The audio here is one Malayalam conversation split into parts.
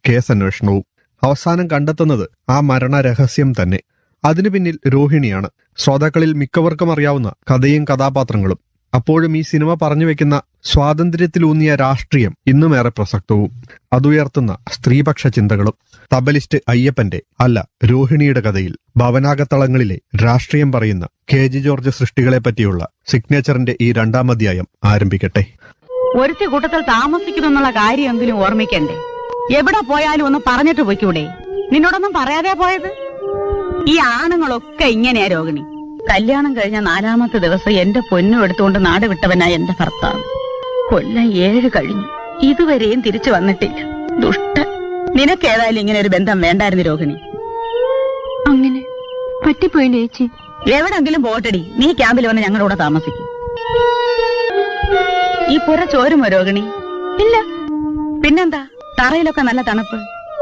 കേസന്വേഷണവും അവസാനം കണ്ടെത്തുന്നത് ആ മരണ രഹസ്യം തന്നെ അതിനു പിന്നിൽ രോഹിണിയാണ് ശ്രോതാക്കളിൽ മിക്കവർക്കും അറിയാവുന്ന കഥയും കഥാപാത്രങ്ങളും അപ്പോഴും ഈ സിനിമ പറഞ്ഞു വെക്കുന്ന സ്വാതന്ത്ര്യത്തിലൂന്നിയ രാഷ്ട്രീയം ഇന്നുമേറെ പ്രസക്തവും അതുയർത്തുന്ന സ്ത്രീപക്ഷ ചിന്തകളും തബലിസ്റ്റ് അയ്യപ്പന്റെ അല്ല രോഹിണിയുടെ കഥയിൽ ഭവനാകത്തളങ്ങളിലെ രാഷ്ട്രീയം പറയുന്ന കെ ജി ജോർജ് സൃഷ്ടികളെ പറ്റിയുള്ള സിഗ്നേച്ചറിന്റെ ഈ രണ്ടാം അധ്യായം ആരംഭിക്കട്ടെ ഒരുത്തി കൂട്ടത്തിൽ താമസിക്കുന്നു എന്നുള്ള കാര്യമെങ്കിലും ഓർമ്മിക്കണ്ടേ എവിടെ പോയാലും ഒന്ന് പറഞ്ഞിട്ട് പോയിക്കൂടെ നിന്നോടൊന്നും പറയാതെ പോയത് ഈ ആണുങ്ങളൊക്കെ ഇങ്ങനെയാ രോഹിണി കല്യാണം കഴിഞ്ഞ നാലാമത്തെ ദിവസം എന്റെ പൊന്നും എടുത്തുകൊണ്ട് നാട് വിട്ടവനാ എന്റെ ഭർത്താവ് കൊല്ലം ഏഴ് കഴിഞ്ഞു ഇതുവരെയും തിരിച്ചു വന്നിട്ടില്ല ദുഷ്ട നിനക്കേതായാലും ഇങ്ങനെ ഒരു ബന്ധം വേണ്ടായിരുന്നു രോഹിണി അങ്ങനെ പറ്റിപ്പോയില്ലേ ചേച്ചി എവിടെങ്കിലും പോട്ടടി നീ ക്യാമ്പിൽ വന്ന് ഞങ്ങളുടെ കൂടെ താമസിക്കും ഈ പുര ചോരുമോ രോഹിണി ഇല്ല പിന്നെന്താ തറയിലൊക്കെ നല്ല തണുപ്പ്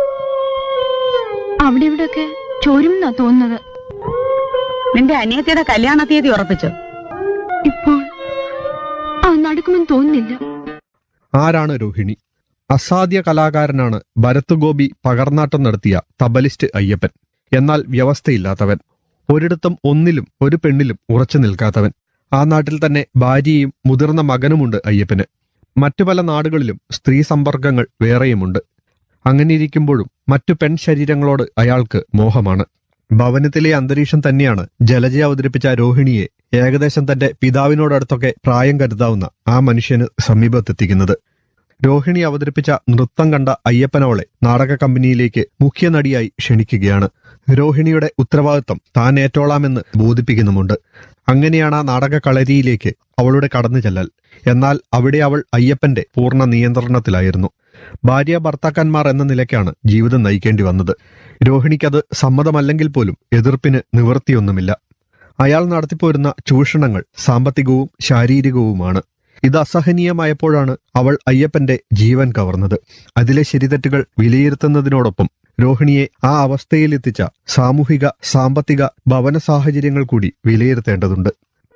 അവിടെ ഇവിടെയൊക്കെ ചോരുമെന്നാ തോന്നുന്നത് നിന്റെ അനിയത്തിയുടെ കല്യാണ തീയതി ഉറപ്പിച്ചോ ഇപ്പോൾ അത് നടക്കുമെന്ന് തോന്നുന്നില്ല ആരാണ് രോഹിണി അസാധ്യ കലാകാരനാണ് ഭരത് ഗോപി പകർന്നാട്ടം നടത്തിയ തബലിസ്റ്റ് അയ്യപ്പൻ എന്നാൽ വ്യവസ്ഥയില്ലാത്തവൻ ഒരിടത്തും ഒന്നിലും ഒരു പെണ്ണിലും ഉറച്ചു നിൽക്കാത്തവൻ ആ നാട്ടിൽ തന്നെ ഭാര്യയും മുതിർന്ന മകനുമുണ്ട് അയ്യപ്പന് മറ്റു പല നാടുകളിലും സ്ത്രീ സമ്പർക്കങ്ങൾ വേറെയുമുണ്ട് അങ്ങനെയിരിക്കുമ്പോഴും മറ്റു പെൺ ശരീരങ്ങളോട് അയാൾക്ക് മോഹമാണ് ഭവനത്തിലെ അന്തരീക്ഷം തന്നെയാണ് ജലജ അവതരിപ്പിച്ച രോഹിണിയെ ഏകദേശം തന്റെ പിതാവിനോടടുത്തൊക്കെ പ്രായം കരുതാവുന്ന ആ മനുഷ്യന് സമീപത്തെത്തിക്കുന്നത് രോഹിണി അവതരിപ്പിച്ച നൃത്തം കണ്ട അയ്യപ്പനവളെ നാടക കമ്പനിയിലേക്ക് മുഖ്യ നടിയായി ക്ഷണിക്കുകയാണ് രോഹിണിയുടെ ഉത്തരവാദിത്വം താൻ ഏറ്റോളാമെന്ന് ബോധിപ്പിക്കുന്നുമുണ്ട് അങ്ങനെയാണ് ആ നാടക കളരിയിലേക്ക് അവളുടെ കടന്നു ചെല്ലൽ എന്നാൽ അവിടെ അവൾ അയ്യപ്പന്റെ പൂർണ്ണ നിയന്ത്രണത്തിലായിരുന്നു ഭാര്യ ഭർത്താക്കന്മാർ എന്ന നിലയ്ക്കാണ് ജീവിതം നയിക്കേണ്ടി വന്നത് രോഹിണിക്കത് സമ്മതമല്ലെങ്കിൽ പോലും എതിർപ്പിന് നിവൃത്തിയൊന്നുമില്ല അയാൾ നടത്തിപ്പോരുന്ന ചൂഷണങ്ങൾ സാമ്പത്തികവും ശാരീരികവുമാണ് ഇത് അസഹനീയമായപ്പോഴാണ് അവൾ അയ്യപ്പന്റെ ജീവൻ കവർന്നത് അതിലെ ശരിതെറ്റുകൾ വിലയിരുത്തുന്നതിനോടൊപ്പം രോഹിണിയെ ആ അവസ്ഥയിലെത്തിച്ച സാമൂഹിക സാമ്പത്തിക ഭവന സാഹചര്യങ്ങൾ കൂടി വിലയിരുത്തേണ്ടതുണ്ട്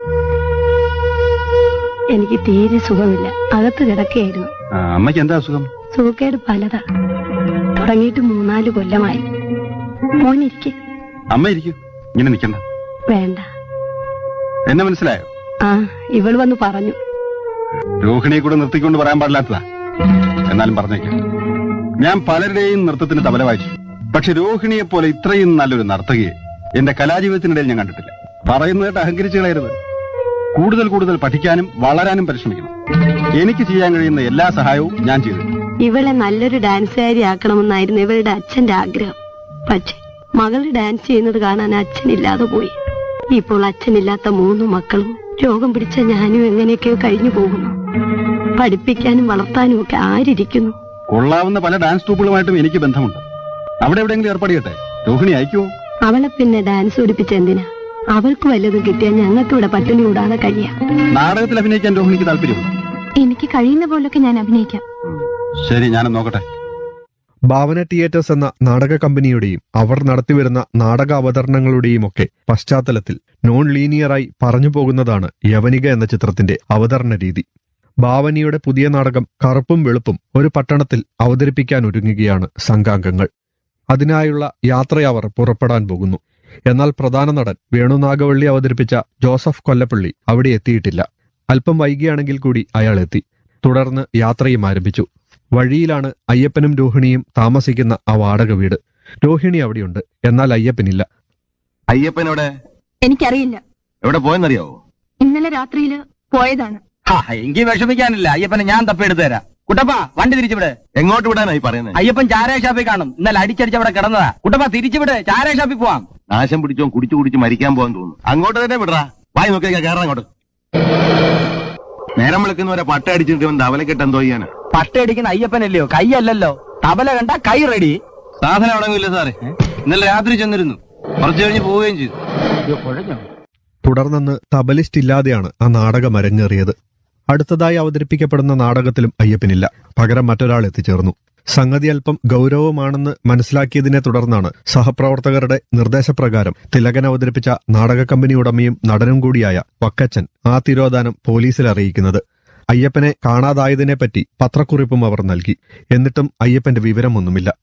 എനിക്ക് തീരെ സുഖമില്ല അകത്ത് കിടക്കുകയായിരുന്നു ആ, അമ്മയ്ക്ക് എന്താ അസുഖം സുഖക്കേട് പലതാ തുടങ്ങിയിട്ട് മൂന്നാല് കൊല്ലമായി മോനിരിക്കെ അമ്മ ഇരിക്കൂ ഇങ്ങനെ നിൽക്കണ്ട വേണ്ട എന്നെ മനസ്സിലായോ ആ ഇവള് വന്ന് പറഞ്ഞു രോഹിണിയെ കൂടെ നിർത്തിക്കൊണ്ട് പറയാൻ പാടില്ലാത്തതാ എന്നാലും പറഞ്ഞേക്കാം ഞാൻ പലരുടെയും നൃത്തത്തിന് തബല വായിച്ചു പക്ഷെ രോഹിണിയെ പോലെ ഇത്രയും നല്ലൊരു നർത്തകിയെ എന്റെ കലാജീവിതത്തിനിടയിൽ ഞാൻ കണ്ടിട്ടില്ല പറയുന്നതായിട്ട് അഹങ്കരിച്ചു കളയരുത് കൂടുതൽ കൂടുതൽ പഠിക്കാനും വളരാനും പരിശ്രമിക്കണം എനിക്ക് ചെയ്യാൻ കഴിയുന്ന എല്ലാ സഹായവും ഞാൻ ചെയ്തു ഇവളെ നല്ലൊരു ഡാൻസുകാരി ആക്കണമെന്നായിരുന്നു ഇവളുടെ അച്ഛന്റെ ആഗ്രഹം പക്ഷെ മകളുടെ ഡാൻസ് ചെയ്യുന്നത് കാണാൻ അച്ഛനില്ലാതെ പോയി ഇപ്പോൾ അച്ഛനില്ലാത്ത മൂന്ന് മക്കളും രോഗം പിടിച്ച ഞാനും എങ്ങനെയൊക്കെയോ കഴിഞ്ഞു പോകുന്നു പഠിപ്പിക്കാനും വളർത്താനും ഒക്കെ ആരിയ്ക്കുന്നു കൊള്ളാവുന്ന പല ഡാൻസ് ട്രൂപ്പുകളുമായിട്ടും എനിക്ക് ബന്ധമുണ്ട് അവിടെ എവിടെയെങ്കിലും ഏർപ്പാട് ചെയ്യട്ടെ രോഹിണി അയക്കുമോ അവളെ പിന്നെ ഡാൻസ് പഠിപ്പിച്ച എന്തിനാ അവൾക്ക് വല്ലതും കിട്ടിയാൽ ഞങ്ങൾക്ക് ഇവിടെ പട്ടിണി കൂടാതെ കഴിയാം നാടകത്തിൽ അഭിനയിക്കാൻ രോഹിണിക്ക് താല്പര്യമുണ്ട് എനിക്ക് കഴിയുന്ന പോലൊക്കെ ഞാൻ അഭിനയിക്കാം ശരി ഞാനൊന്ന് നോക്കട്ടെ ഭാവന തിയേറ്റേഴ്സ് എന്ന നാടക കമ്പനിയുടെയും അവർ നടത്തിവരുന്ന നാടക അവതരണങ്ങളുടെയും ഒക്കെ പശ്ചാത്തലത്തിൽ നോൺ ലീനിയറായി പറഞ്ഞു പോകുന്നതാണ് യവനിക എന്ന ചിത്രത്തിന്റെ അവതരണ രീതി ഭാവനയുടെ പുതിയ നാടകം കറുപ്പും വെളുപ്പും ഒരു പട്ടണത്തിൽ അവതരിപ്പിക്കാൻ ഒരുങ്ങുകയാണ് സംഘാംഗങ്ങൾ അതിനായുള്ള യാത്രയവർ പുറപ്പെടാൻ പോകുന്നു എന്നാൽ പ്രധാന നടൻ വേണുനാഗവള്ളി അവതരിപ്പിച്ച ജോസഫ് കൊല്ലപ്പള്ളി അവിടെ എത്തിയിട്ടില്ല അല്പം വൈകിയാണെങ്കിൽ കൂടി അയാൾ എത്തി തുടർന്ന് യാത്രയും ആരംഭിച്ചു വഴിയിലാണ് അയ്യപ്പനും രോഹിണിയും താമസിക്കുന്ന ആ വാടക വീട് രോഹിണി അവിടെയുണ്ട് എന്നാൽ അയ്യപ്പനില്ല അയ്യപ്പനോടെ എനിക്കറിയില്ല എവിടെ പോയെന്നറിയാവോ ഇന്നലെ രാത്രിയില് പോയതാണ് ഹാ, എങ്കി വിഷമിക്കാനില്ല അയ്യപ്പനെ ഞാൻ തപ്പിയെടുത്ത് തരാം കുട്ടപ്പ വണ്ടി തിരിച്ചുവിട് എങ്ങോട്ട് വിടാനായി പറയുന്നത് അയ്യപ്പൻ ചാരായ ഷാപ്പിൽ കാണും ഇന്നലെ അടിച്ചടിച്ച് അവിടെ കിടന്നതാ കുട്ടപ്പ തിരിച്ചുവിട് ചാരായ ഷാപ്പിൽ പോവാം നാശം പിടിച്ചോ കുടിച്ചു കുടിച്ച് മരിക്കാൻ പോകാൻ തോന്നുന്നു അങ്ങോട്ട് തന്നെ വിടറാ വായി നോക്കിയാ കയറാൻ അങ്ങോട്ട് നേരം വിളിക്കുന്നവരെ പട്ട അടിച്ചിട്ട് ഇവൻ ധവലക്കെട്ട് എന്തോ ചെയ്യാനാ പട്ടയടിക്കുന്ന അയ്യപ്പനല്ലയോ കൈയല്ലല്ലോ തബല കണ്ട കൈ റെഡി സാധനം അടങ്ങില്ല സാറേ ഇന്നലെ രാത്രി ചെന്നിരുന്നു കുറച്ചു കഴിഞ്ഞ് പോവുകയും ചെയ്തു തുടർന്നെന്ന് തബലിസ്റ്റ് ഇല്ലാതെയാണ് ആ നാടകം അരങ്ങേറിയത് അടുത്തതായി അവതരിപ്പിക്കപ്പെടുന്ന നാടകത്തിലും അയ്യപ്പനില്ല പകരം മറ്റൊരാൾ എത്തിച്ചേർന്നു സംഗതി അല്പം ഗൗരവമാണെന്ന് മനസ്സിലാക്കിയതിനെ തുടർന്നാണ് സഹപ്രവർത്തകരുടെ നിർദ്ദേശപ്രകാരം തിലകൻ അവതരിപ്പിച്ച നാടക കമ്പനി ഉടമയും നടനും കൂടിയായ വക്കച്ചൻ ആ തിരോധാനം പോലീസിൽ അറിയിക്കുന്നത് അയ്യപ്പനെ കാണാതായതിനെപ്പറ്റി പത്രക്കുറിപ്പും അവർ നൽകി എന്നിട്ടും അയ്യപ്പന്റെ വിവരമൊന്നുമില്ല